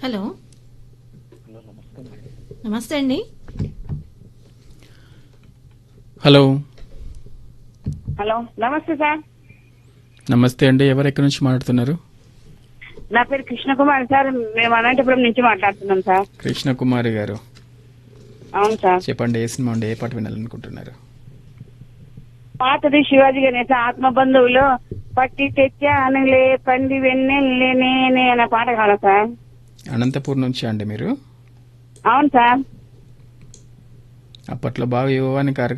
hello నమస్తే అండి hello hello నమస్తే సార్ నమస్తే అండి ఎవరు ఎక్కడి నుంచి మాట్లాడుతున్నారు నా పేరు కృష్ణకుమార్ సార్ మేము అనంతపురం నుంచి మాట్లాడుతున్నాం సార్ కృష్ణకుమారి గారు అవును సార్ చెప్పండి ఏ సినిమా అండి ఏ పాట వినాలనుకుంటున్నారు పాతది శివాజీ గణేశ ఆత్మ బంధువులు పట్టి తెచ్చానులే పంది వెన్నెల్లే నేనే అనే పాట కావాలా సార్ అనంతపూర్ నుంచి అండి మీరు అవును సార్ అప్పట్లో బాగా యువాని కార్యక్రమం